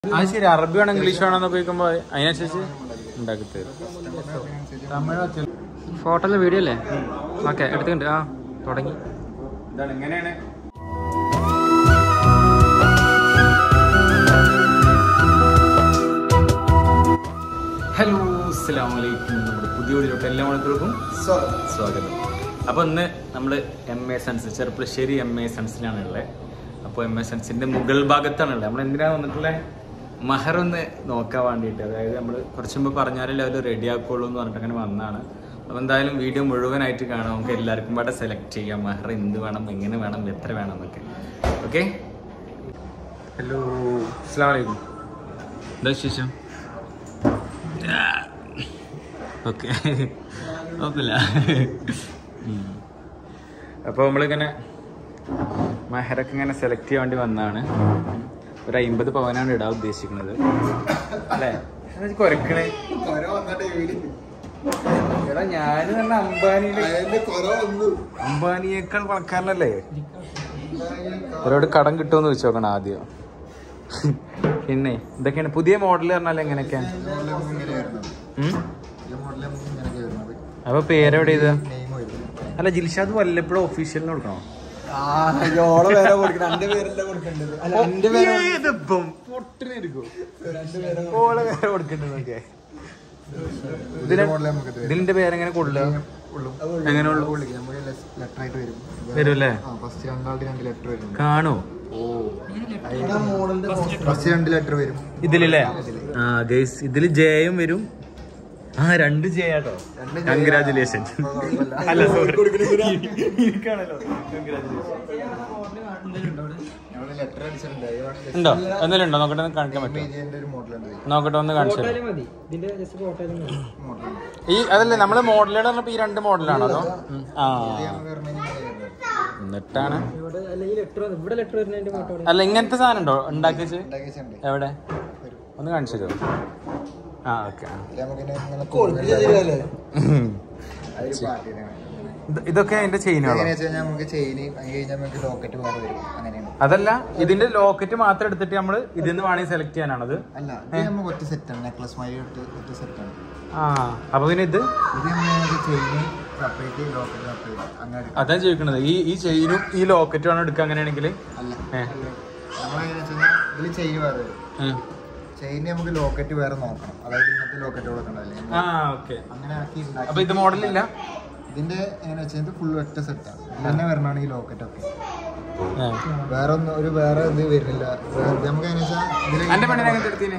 അത് ശരി അറബി വേണം ഇംഗ്ലീഷ് വേണമെന്ന് ഉപയോഗിക്കുമ്പോ അതിനനുസരിച്ച് ഉണ്ടാക്കി തരും തമിഴ് ഫോട്ടോയിലെ വീഡിയോ അല്ലേ ഓക്കെ എടുത്തിട്ടുണ്ട് ആ തുടങ്ങി ഇതാണ് ഇങ്ങനെയാണ് ഹലോ അസ്സലാമു അലൈക്കും നമ്മുടെ പുതിയ വീഡിയോട്ട് എല്ലാ മണിക്കൂർക്കും സ്വാഗതം അപ്പോൾ ഇന്ന് നമ്മൾ M A sons Cherpulassery M A സൺസിലാണ് ഉള്ളത് അപ്പോൾ എം എ സൺസിന്റെ മുകൾ ഭാഗത്താണ് ഉള്ളത് നമ്മൾ എന്തിനാണ് വന്നിട്ടുള്ളത് മഹർ ഒന്ന് നോക്കാൻ വേണ്ടിയിട്ട് അതായത് നമ്മൾ കുറച്ച് മുമ്പ് പറഞ്ഞാലല്ലേ അവർ റെഡി ആക്കുള്ളൂ എന്ന് പറഞ്ഞിട്ട് അങ്ങനെ വന്നതാണ് അപ്പോൾ എന്തായാലും വീഡിയോ മുഴുവനായിട്ട് കാണാം നമുക്ക് എല്ലാവർക്കും പാടെ സെലക്ട് ചെയ്യാം മഹർ എന്ത് വേണം എങ്ങനെ വേണം എത്ര വേണം എന്നൊക്കെ ഓക്കെ ഹലോ അസ്സാം വലൈക്കും എന്താ വിശേഷം ഓക്കെ കുഴപ്പമില്ല അപ്പോൾ നമ്മളിങ്ങനെ മെഹറൊക്കെ ഇങ്ങനെ സെലക്ട് ചെയ്യാൻ വേണ്ടി വന്നതാണ് ഒരു അമ്പത് പവനാണ് ഇടാൻ ഉദ്ദേശിക്കുന്നത് അല്ലേ എന്താ കുരക്കണേ എടാ ഞാന് തന്നെ അംബാനിയില് അംബാനിയേക്കാൾ പണക്കാരനല്ലേ അവരോട് കടം കിട്ടുമെന്ന് വെച്ച് നോക്കണം ആദ്യം പിന്നെ ഇതൊക്കെയാണ് പുതിയ മോഡൽ പറഞ്ഞാൽ എങ്ങനെയൊക്കെയാണ് ഉം? അപ്പൊ പേരെവിടെ ഇത് അല്ല ജിൽഷാദ് വല്ലപ്പോഴും ഒഫീഷ്യലിന് കൊടുക്കണോ ഏതിപ്പം? പൊട്ടിനെടുക്കോ? ഓളെ പേരെ കൊടുക്കണ്ടെന്നൊക്കെ. ഇതിനെ- ഇതിന്റെ പേരെങ്ങനെ കൊള്ളുക എങ്ങനെ ഉള്ളു ലെറ്റർ ആയിട്ട് വരും വരും അല്ലേ ആ ഫസ്റ്റ് രണ്ടാളുടെ രണ്ട് ലെറ്റർ വരും കാണോ ഫസ്റ്റ് രണ്ട് ലെറ്റർ വരും ഇതിലല്ലേ ആ ഗൈസ് ഇതില് ജയും വരും ആ രണ്ട് ജയ കേട്ടോ കൺഗ്രാചുലേഷൻ അല്ല സോറി ഇരിക്കാണല്ലോ ഞങ്ങൾ ലെറ്റർ അടിച്ചിട്ടുണ്ട് അതാണ് ഉണ്ടോ എന്തെങ്കിലും ഉണ്ടോ നോക്കട്ടെ ഒന്ന് കാണിക്കാൻ പറ്റുമോ ഇതിന്റെ ഒരു മോഡലുണ്ട് നോക്കട്ടെ ഒന്ന് കാണിച്ചു തരാം. മതി ഇതിന്റെ ജസ്റ്റ് ഫോട്ടോ മോഡലുണ്ട് ഈ അതല്ലേ നമ്മള് മോഡലുകൾ പറഞ്ഞപ്പോ ഈ രണ്ട് മോഡലാണോ അതോ ഉം. ആ എന്നിട്ടാണ് ഇവിടെ അല്ല ഈ ലെറ്റർ ഇവിടെ ലെറ്റർ വരുന്നതിന്റെ ഫോട്ടോ അല്ല ഇങ്ങനത്തെ സാധനം ഉണ്ടോ ഉണ്ടാക്കി വെച്ച് ഉണ്ടാക്കിയിട്ടുണ്ട് എവിടെ ഒന്ന് കാണിച്ചു തരുമോ ആ ഓക്കെ നമുക്കിങ്ങനെ ഇങ്ങനെ അതൊരു പാർട്ടിയാണ് ഇതൊക്കെ അതിന്റെ ചെയിനുകളോ എങ്ങനെയാ വെച്ചാൽ നമുക്ക് ചെയിൻ അത് കഴിഞ്ഞാൽ നമുക്ക് ലോക്കറ്റ് വേറെ വരും അങ്ങനെയാണ് അതല്ല ഇതിന്റെ ലോക്കറ്റ് മാത്രം എടുത്തിട്ട് നമ്മള് ഇതിന്ന് വേണമെങ്കിൽ സെലക്ട് ചെയ്യാനാണത് അല്ല ഇത് നമുക്ക് ഒറ്റ സെറ്റാണ് നെക്ലസ് മായി ഒറ്റ ഒറ്റ സെറ്റാണ് ആ അപ്പൊ പിന്നെ ഇത് ഇത് നമ്മൾ ചെയിന് സെപ്പറേറ്റ് ലോക്കറ്റ് സെപ്പറേറ്റ് അങ്ങനെ അതാ ചോദിക്കണത് ഈ ഈ ചെയിനും ഈ ലോക്കറ്റും ആണ് എടുക്കുക അങ്ങനെയാണെങ്കിൽ അല്ല ഏ നമ്മളെങ്ങനെ വെച്ചാൽ ഇതിൽ ചെയിൻ വേറെ വരും ചെയിന് നമുക്ക് ലോക്കറ്റ് വേറെ നോക്കണം അതായത് ഇന്നത്തെ ലോക്കറ്റ് കൊടുക്കണ്ടല്ലേ ആ ഓക്കെ അങ്ങനെ ആക്കി അപ്പൊ ഉണ്ടാക്കി ഇത് മോഡലില്ല ഇതിന്റെ എങ്ങനെ വെച്ചാൽ ഇത് ഫുൾ ഒറ്റ സെറ്റാണ് ഇത് തന്നെ വരണമാണ് ഈ ലോക്കറ്റ് ഒക്കെ ഏ. വേറെ ഒന്നും ഒരു വേറെ ഇത് വരുന്നില്ല വേറെ- നമുക്ക് എങ്ങനെ വെച്ചാൽ ഇതിൽ എന്റെ പെണ്ണിനെ എങ്ങനെ എടുത്തീന്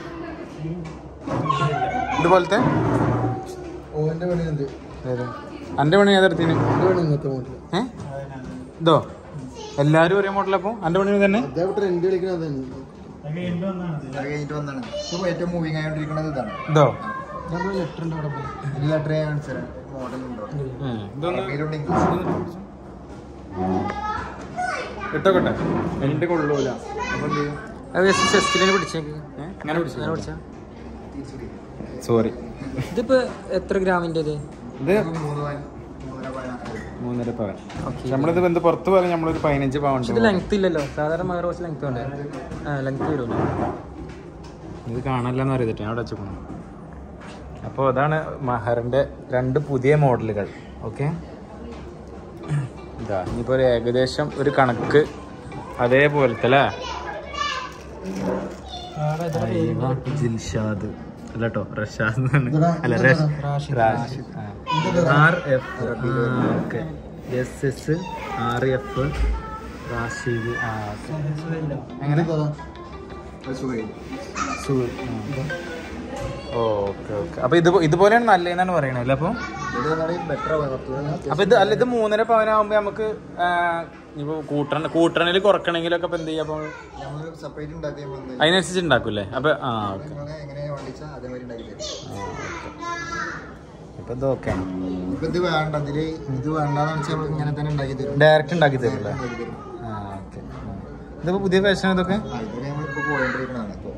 ഇതുപോലത്തെ ഓന്റെ പണി എന്ത് എന്റെ പെണ്ണി ഏതെടുത്തീന് എന്റെ പണി ഇന്നത്തെ മോഡൽ ഏ ഇതോ എല്ലാരും ഒരേ മോഡലപ്പോ എന്റെ പെണ്ണിന് തന്നെ അതേപോലെ ട്രെൻഡ് കളിക്കുന്നത് അത് കഴിഞ്ഞിട്ട് വന്നാണ് ഇപ്പൊ ഏറ്റവും മൂവിങ് ആയോണ്ടിരിക്കുന്നത് ഇതാണ് ഇതോ ലെറ്റർ ഉണ്ട് അവിടെ ഇത് ലെറ്റർ ഞാൻ കാണിച്ചു തരാം മോഡൽ ഉണ്ടോ ഏ, ഇതൊന്ന് അറബിയിലുണ്ട് ഇംഗ്ലീഷ് ഇട്ടോക്കട്ടെ എന്റെ കൊള്ളൂല അപ്പൊ എന്ത് ചെയ്യും? ചെസ്റ്റിനെ പിടിച്ചേക്ക് ഏ? അങ്ങനെ പിടിച്ചു അങ്ങനെ പിടിച്ചാ സോറി ഇതിപ്പോ എത്ര ഗ്രാമിന്റെ ഇത് ഇത് മൂന്ന് പവൻ മൂന്നര പവൻ മൂന്നര പവൻ ഓക്കെ നമ്മളിത് എന്ത് പുറത്ത് പറയാൻ നമ്മളൊരു പതിനഞ്ച് പവൻ ഇത് ലെങ്ത് ഇല്ലല്ലോ സാധാരണ മകര കുറച്ച് ലെങ്ത് ഉണ്ട് ആ ലെങ്ത് വരുമല്ലോ ഇത് കാണല്ലെന്ന് അറിയട്ടെ അവിടെ വെച്ചോക്കണം അപ്പോൾ അതാണ് മഹറിൻ്റെ രണ്ട് പുതിയ മോഡലുകൾ ഓക്കെ ഇതാ ഇനിയിപ്പോൾ ഒരു ഏകദേശം ഒരു കണക്ക് അതേപോലത്തെ അല്ലേ അയ്യോ, ജിൽഷാദ് അല്ല കേട്ടോ റഷാദ് എന്നാണ് അല്ല റഷ് Rashid R F okay S S R F Rashid ആ ഓക്കെ എങ്ങനെ ഓക്കെ ഓക്കെ അപ്പൊ ഇത് ഇതുപോലെയാണ് നല്ലതെന്നാണ് പറയണത് അല്ലേ അപ്പൊ ബെറ്റർ ആവും അപ്പൊ ഇത് അല്ല ഇത് മൂന്നര പവനാകുമ്പോ നമുക്ക് ഇപ്പൊ കൂട്ടണ കൂട്ടണയിൽ കുറക്കണമെങ്കിലൊക്കെ ഇപ്പൊ എന്ത് ചെയ്യാ അപ്പൊ നമ്മൾ സെപ്പറേറ്റ് ഉണ്ടാക്കി നമ്മൾ എന്ത് ചെയ്യും? അതിനനുസരിച്ച് ഉണ്ടാക്കൂലേ അപ്പൊ ആ ഓക്കെ നിങ്ങളെ എങ്ങനെ വേണ്ടിച്ചാൽ അതേമാതിരി ഉണ്ടാക്കി തരും ഇപ്പൊ ഇത് ഓക്കെ ഇപ്പൊ ഇത് വേണ്ട ഇതില് ഇത് വേണ്ടാന്ന് വെച്ചാൽ നമ്മൾ ഇങ്ങനെ തന്നെ ഉണ്ടാക്കി തരും ഡയറക്റ്റ് ഉണ്ടാക്കി തരില്ലേ ഉണ്ടാക്കി തരും ആ ഓക്കെ ഇതിപ്പോ പുതിയ ഫാഷൻ ഇതൊക്കെ ആ ഇതൊക്കെ നമ്മളിപ്പോ പോയിക്കൊണ്ടിരിക്കണതാണ് ഇപ്പൊ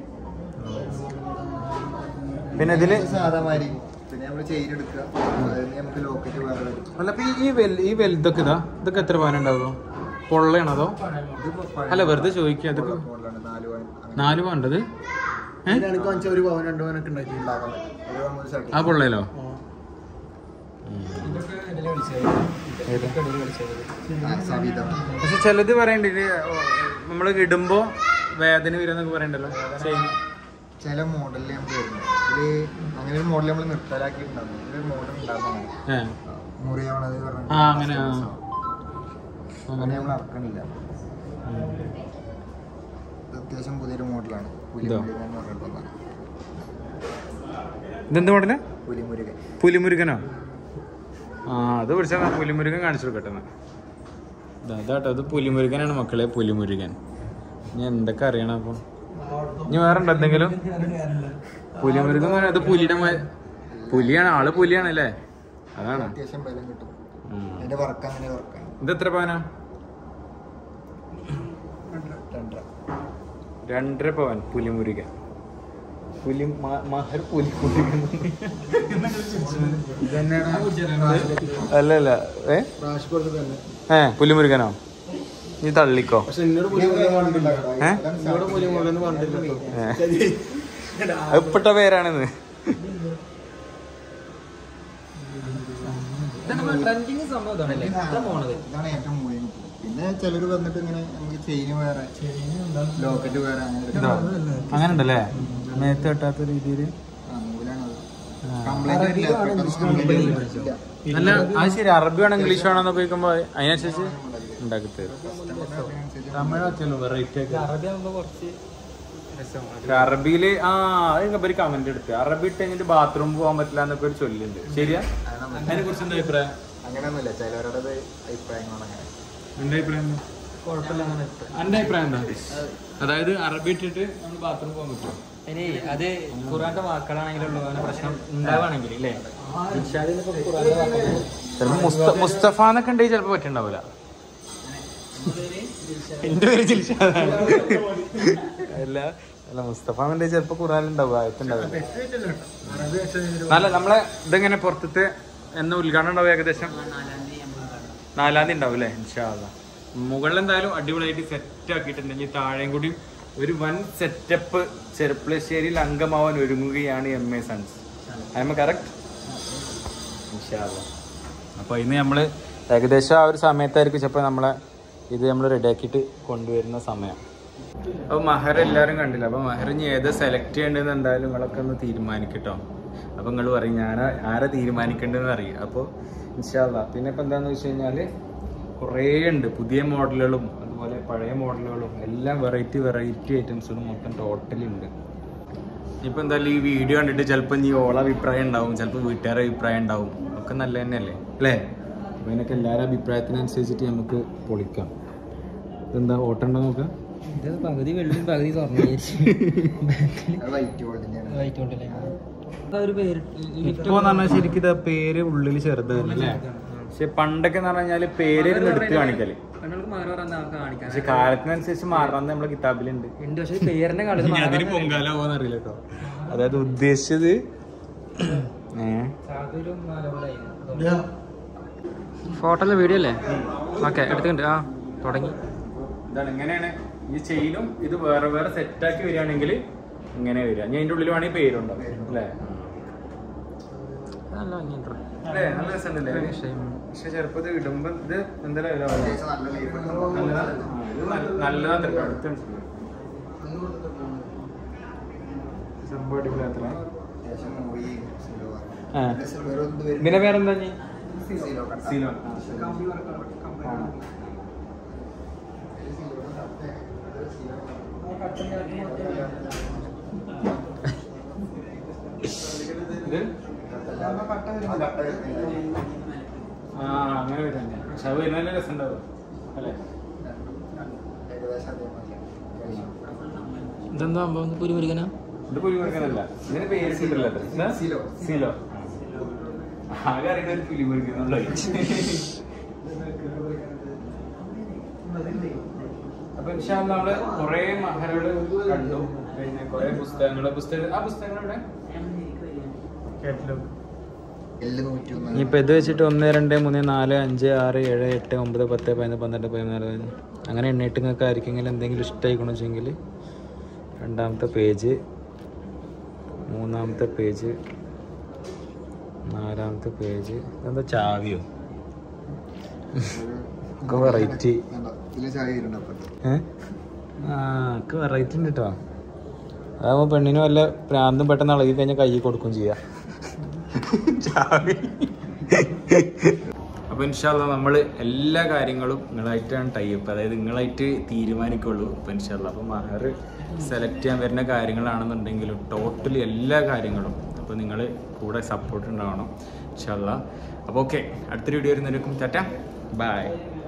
പിന്നെ ഇതില് സാധാ മാതിരി പിന്നെ നമ്മൾ ചെയിൻ എടുക്കുക അതായത് നമുക്ക് ലോക്കറ്റ് വേറെ വരും അല്ല അപ്പൊ ഈ- ഈ വെൽ ഈ വലുതൊക്കെ ഇതാ ഇതൊക്കെ എത്ര പവനുണ്ടാവും പൊള്ളയാണോ അതോ ഇതിപ്പോ പഴയ അല്ല വെറുതെ ചോദിക്കുക അതൊക്കെ മോഡലാണ് നാല് പവൻ അങ്ങനെ. നാല് വേണ്ടത് ഇതിനാണെങ്കിൽ വെച്ചാൽ ഒരു പവൻ രണ്ട് പവനൊക്കെ ഉണ്ടാക്കി ഉണ്ടാക്കാൻ പറ്റും ഒരു പവൻ ഒരു സെറ്റ് ആ പൊള്ളയിലോ ആ, സവിത. പക്ഷെ ചിലത് പറയണ്ട് ഇത് നമ്മൾ ഇടുമ്പോ വേദന വരുന്നൊക്കെ പറയണ്ടല്ലോ ചെയിൻ ചില മോഡലിൽ നമുക്ക് വരുന്നത് ഇതില് അങ്ങനെ ഒരു മോഡൽ നമ്മൾ നിർത്തലാക്കിയിട്ടുണ്ടാവും ഇതിലൊരു മോഡൽ ഉണ്ടാകുന്നതാണ് ഏ മുറിയാവണത് പറഞ്ഞിട്ട് ആ അങ്ങനെ ആ അങ്ങനെ നമ്മൾ ഇറക്കണില്ല ഇത് അത്യാവശ്യം പുതിയൊരു മോഡലാണ് ഇതോ? പുലിമുരുകൻ എന്ന് പറഞ്ഞിട്ടുള്ളതാണ് ഇതെന്ത് മോഡല് പുലിമുരുകൻ പുലിമുരുകനോ ആ അത് പിടിച്ചാൽ പുലിമുരുകൻ കാണിച്ചു കൊടുക്കട്ടെ എന്നാ. ഇതാ, ഇതാട്ടോ ഇത് പുലിമുരുകനാണ് മക്കളെ പുലിമുരുകൻ ഇനി എന്തൊക്കെ അറിയണം അപ്പൊ ഇനി വേറെ ഉണ്ടോ എന്തെങ്കിലും പുലിമുരുകൻ എന്ന് പറഞ്ഞാൽ ഇത് പുലിയുടെ മ- പുലിയാണ് ആള് പുലിയാണ് അല്ലേ അതാണ് അത്യാവശ്യം ബലം കിട്ടും ഉം. അതിന്റെ വർക്ക് അങ്ങനെ വർക്കാണ് ഇത് എത്ര പവനാ രണ്ടര രണ്ടര പവൻ പുലിമുരുകൻ പുലി മ- മഹർ പുലിമുരുകൻ അല്ല അല്ല ഏ ഏ പുലിമുരുകനോ നീ തള്ളിക്കോ പക്ഷെ എന്നോട് പുലിമുരുകൻ പറഞ്ഞിട്ടില്ല ഏ? എന്നോട് പുലിമുരുകൻ എന്ന് പറഞ്ഞിട്ടില്ല ഏ. അത് ഇപ്പിട്ട പേരാണെന്ന് ഇതാണ് ഏറ്റവും മൂല്യം പിന്നെ ചിലർ വന്നിട്ട് ഇങ്ങനെ നമുക്ക് ചെയിന് വേറെ ലോക്കറ്റ് വേറെ അങ്ങനെ ഇതോ അങ്ങനെ ഉണ്ടല്ലേ മേത്ത് കെട്ടാത്ത രീതിയിൽ ആ, നൂലാണത്. Complaint ഇല്ല. പെട്ടെന്ന് complaint ഇല്ല. അല്ല അത് ശരി അറബി വേണം ഇംഗ്ലീഷ് വേണം എന്നൊക്കെ ചോദിക്കുമ്പോ അതിനനുസരിച്ച് ഉണ്ടാക്കി തരും തമിഴ് വെച്ചല്ലോ വെറൈറ്റി അറബിയില് ആ അത് ഒരു കമന്റ് എടുത്ത് അറബി ഇട്ട് കഴിഞ്ഞിട്ട് ബാത്റൂം പോകാൻ പറ്റില്ല എന്നൊക്കെ ഒരു ചൊല്ലുണ്ട് ശരിയാ അതിനെ കുറിച്ച് എന്താ അഭിപ്രായം അങ്ങനെയൊന്നുമില്ല ചിലവരുടെ അഭിപ്രായങ്ങളാണ് അങ്ങനെ എന്റെ അഭിപ്രായം എന്താ എന്റെ അഭിപ്രായം എന്താ അതായത് അറബി ഇട്ടിട്ട് നമ്മൾ ബാത്റൂം പോകാൻ പറ്റുമോ ഇനി അത് ഖുറാന്റെ വാക്കുകളാണെങ്കിലുള്ളൂ അങ്ങനെ പ്രശ്നം ഉണ്ടാവുകയാണെങ്കിൽ അല്ലേ ചിലപ്പോ മുസ്ത- മുസ്തഫ എന്നൊക്കെ ഉണ്ടെങ്കിൽ ചിലപ്പോ പറ്റുണ്ടാവില്ല എന്റെ പേര് ജിൽഷാദാണ് അല്ല അല്ല മുസ്തഫ എന്നുണ്ടെങ്കിൽ ചിലപ്പോ ഖുറാൻ ഉണ്ടാവും ആയത്തുണ്ടാവില്ല നല്ല നമ്മളെ ഇതെങ്ങനെ പുറത്തത്തെ എന്ന് ഉദ്ഘാടനം ഉണ്ടാവും ഏകദേശം നാലാം തീയതി ഉണ്ടാവും അല്ലേ ഇൻഷാല്ല മുകളിൽ എന്തായാലും അടിപൊളിയായിട്ട് സെറ്റ് ആക്കിയിട്ടുണ്ടെങ്കിൽ താഴെയും കൂടി ഒരു വൻ സെറ്റപ്പ് ചെറുപ്പളശ്ശേരിയിൽ അംഗമാവാൻ ഒരുങ്ങുകയാണ് M A sons I am correct അപ്പോൾ ഇന്ന് നമ്മൾ ഏകദേശം ആ ഒരു സമയത്തായിരിക്കും ചിലപ്പോൾ നമ്മളെ ഇത് നമ്മൾ റെഡിയാക്കിയിട്ട് കൊണ്ടുവരുന്ന സമയം അപ്പോൾ മഹർ എല്ലാവരും കണ്ടില്ല അപ്പോൾ മഹർ ഇനി ഏത് സെലക്ട് ചെയ്യേണ്ടതെന്ന് എന്തായാലും നിങ്ങളൊക്കെ ഒന്ന് തീരുമാനിക്കട്ടോ അപ്പോൾ നിങ്ങൾ പറയും ഞാൻ ആരെ തീരുമാനിക്കേണ്ടതെന്ന് അറിയും അപ്പോൾ ഇൻഷാല്ല പിന്നെ ഇപ്പം എന്താണെന്ന് വെച്ച് കഴിഞ്ഞാൽ കുറേ ഉണ്ട് പുതിയ മോഡലുകളും അതുപോലെ പഴയ മോഡലുകളും എല്ലാം വെറൈറ്റി വെറൈറ്റി ഐറ്റംസുകളും മൊത്തം ടോട്ടലി ഉണ്ട് ഇപ്പൊ എന്തായാലും ഈ വീഡിയോ കണ്ടിട്ട് ചിലപ്പോൾ നീ ഓള അഭിപ്രായം ഉണ്ടാവും ചിലപ്പോൾ വീട്ടുകാരുടെ അഭിപ്രായം ഉണ്ടാവും ഒക്കെ നല്ല തന്നെയല്ലേ അല്ലേ അപ്പൊ ഇതിനൊക്കെ എല്ലാവരുടെ അഭിപ്രായത്തിനനുസരിച്ചിട്ട് നമുക്ക് പൊളിക്കാം ഇതെന്താ ഓട്ടം ഉണ്ടോ നോക്കാം ഇത് പകുതി വെള്ളം പകുതി തുറന്നു അത് വൈറ്റ് ഗോൾഡിന്റെയാണ് വൈറ്റോണ്ടല്ലേ ഒരു പേര് ഇപ്പൊ പറഞ്ഞാൽ ശരിക്കും ഇത് പേര് ഉള്ളിൽ ചെറുതല്ലേ അല്ലേ പക്ഷെ പണ്ടൊക്കെ എന്ന് പറഞ്ഞാൽ പേര് ഇരുന്ന് എടുത്ത് കാണിക്കല് പെണ്ണുങ്ങൾക്ക് മാറി പറയാൻ നമുക്ക് കാണിക്കാൻ പക്ഷെ കാലത്തിനനുസരിച്ച് മാറണം നമ്മളെ കിതാബിലുണ്ട് ഉണ്ട് പക്ഷെ പേരിന്റെ കളി ഇനി അതിന് പൊങ്കാലാവോന്ന് അറിയില്ല കേട്ടോ അതായത് ഉദ്ദേശിച്ചത് ഏഹ് ഫോട്ടോ വീഡിയോ അല്ലേ ഓക്കെ എടുത്തിട്ടുണ്ട് ആ തുടങ്ങി ഇതാണ് ഇങ്ങനെയാണ് ഈ ചെയിനും ഇത് വേറെ വേറെ സെറ്റ് ആക്കി വരികയാണെങ്കിൽ ഇങ്ങനെ വരിക ഞാൻ അതിന്റെ ഉള്ളിൽ വേണമെങ്കിൽ പേരുണ്ടാവും അല്ലേ നല്ല ഭംഗിയുണ്ടോ അല്ലേ നല്ല രസമുണ്ടല്ലേ പക്ഷെ ചെറുപ്പത് ഇടുമ്പോ ഇത് എന്തായാലും വില പറയും. അത്യാവശ്യം നല്ല ലൈഫ് നല്ലതാ ആ, ഇത് നല്ല- നല്ലതാ കേട്ടോ. അടുത്ത മനസ്സിലായി. സംഭവം അടിപൊളിയാത്ര അത്യാവശ്യം മുറി സിൽവർ ആ സിൽവർ ഒന്ന് വരും പിന്നെ വേറെന്താ നീ സീലോ സീലോ ഇത് ആ അങ്ങനെ വരുന്നുണ്ട് പക്ഷെ അത് വരുന്ന നല്ല രസം ഉണ്ടാവും അല്ലേ ഏകദേശം അതേമാതിരി ഇതെന്താ സംഭവം പുരി മുരുകനാ ഇത് പുലി മുറുക്കനല്ല ഇതിന് പേര് കിട്ടില്ല സീലോ. സീലോ ആകെ അറിയുന്ന ഒരു പുലി മുറുക്കുന്നുള്ള അപ്പൊ ഇൻഷാല് നമ്മള് കൊറേ മഹലുകള് കണ്ടു പിന്നെ കൊറേ പുസ്തകങ്ങള് പുസ്തകം ആ പുസ്തകങ്ങൾ ഇവിടെ കാറ്റലോഗ് എല്ല് നൂറ്റി ഒന്ന് ഇനിയിപ്പോൾ ഇത് വെച്ചിട്ട് ഒന്ന് രണ്ട് മൂന്ന് നാല് അഞ്ച് ആറ് ഏഴ് എട്ട് ഒമ്പത് പത്ത് പതിനൊന്ന് പന്ത്രണ്ട് പതിനാല് പതിനഞ്ച് അങ്ങനെ എണ്ണിയിട്ട് നിങ്ങൾക്ക് ആർക്കെങ്കിലും എന്തെങ്കിലും ഇഷ്ടമായിക്കണമെന്ന് വെച്ചെങ്കിൽ രണ്ടാമത്തെ പേജ് മൂന്നാമത്തെ പേജ് നാലാമത്തെ പേജ് എന്താ ചാവിയോ ഒക്കെ വെറൈറ്റി ഇതിൽ ചായ ഇരുണ്ട് അപ്പുറത്ത് ഏ ആ ഒക്കെ വെറൈറ്റി ഉണ്ട് കേട്ടോ അതാകുമ്പോൾ പെണ്ണിന് വല്ല പ്രാന്തും പെട്ടെന്ന് ഇളകി കഴിഞ്ഞാൽ കൈ കൊടുക്കും ചെയ്യാം ചാവി അപ്പോൾ ഇൻഷാല്ല നമ്മൾ എല്ലാ കാര്യങ്ങളും നിങ്ങളായിട്ടാണ് ടൈപ്പ് അതായത് നിങ്ങളായിട്ട് തീരുമാനിക്കുള്ളൂ അപ്പോൾ ഇൻഷാല്ല അപ്പോൾ മഹർ സെലക്ട് ചെയ്യാൻ വരുന്ന കാര്യങ്ങളാണെന്നുണ്ടെങ്കിലും ടോട്ടലി എല്ലാ കാര്യങ്ങളും അപ്പോൾ നിങ്ങൾ കൂടെ സപ്പോർട്ട് ഉണ്ടാവണം ഇൻഷാല്ല അപ്പോൾ ഓക്കെ അടുത്തൊരു വീഡിയോ വരുന്നവരേക്കും ടാറ്റ ബൈ